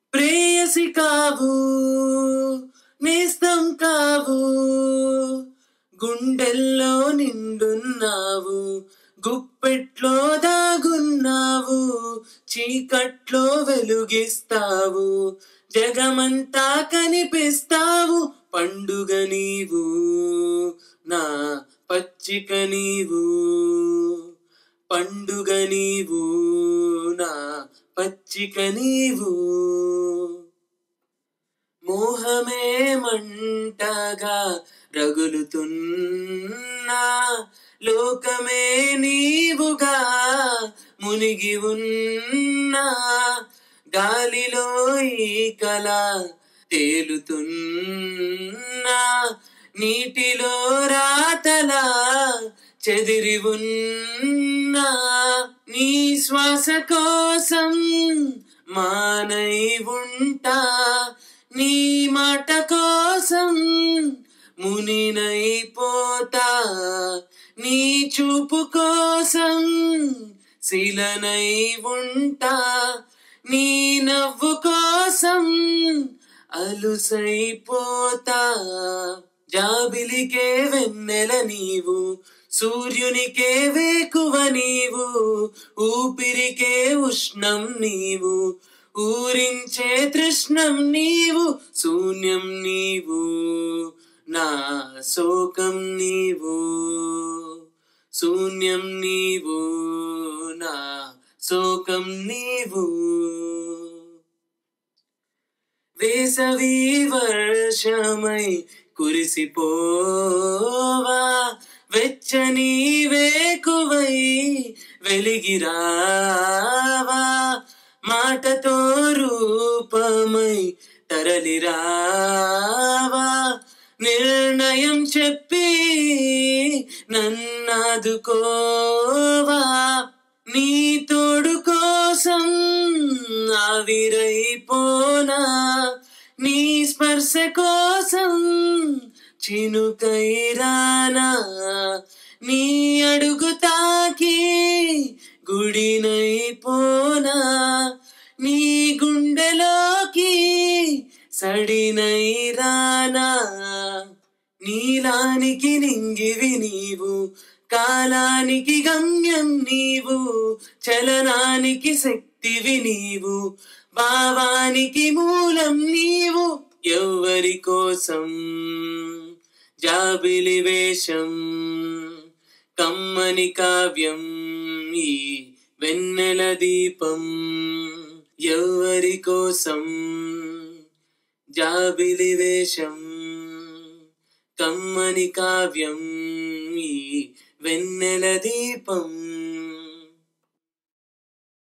ప్రేయసి కావు నేస్తం కావు గుండెల్లో నిండున్నావు గుప్పెట్లో దాగున్నావు చీకట్లో వెలుగిస్తావు జగమంతా కనిపిస్తావు పండుగ నీవు నా పచ్చిక నీవు పండుగ నీవు నా పచ్చిక నీవు మోహమే మంటగా రగులుతున్నా లోకమే నీవుగా మునిగి ఉన్నా గాలిలో ఈ కల తేలుతున్నా నీటిలో రాతలా చెదిరి ఉన్నా నీ శ్వాస కోసం మానై ఉంటా నీ మాట కోసం మునినైపోతా నీ చూపు కోసం శిలనై ఉంటా నీ నవ్వు కోసం అలుసైపోతా జాబిలికే వెన్నెల నీవు సూర్యునికే వేకువ నీవు ఊపిరికే ఉష్ణం నీవు ఊరించే తృష్ణం నీవు శూన్యం నీవు నా శోకం నీవు శూన్యం నీవు నా శోకం నీవు వేసవి వర్షమై కురిసిపోవా వెచ్చని వేకువై వెలిగిరావా మాటతో రూపమై తరలిరావా నిర్ణయం చెప్పి నన్నాదుకోవా నీ తోడు కోసం ఆవిరైపోనా నీ స్పర్శ కోసం చినుకైరానా నీ అడుగు తాకి గుడినైపోనా నీ గుండెలోకి సడినైరానా నీలానికి నింగివి నీవు కాలానికి గమ్యం నీవు చలనానికి శక్తివి నీవు భావానికి మూలం నీవు ఎవ్వరి కోసం జాబిలి వేషం కమ్మని కావ్యం ఈ వెన్నెల దీపం ఎవ్వరి కోసం జాబిలి వేషం కమ్మని కావ్యం ఈ వెన్నెల దీపం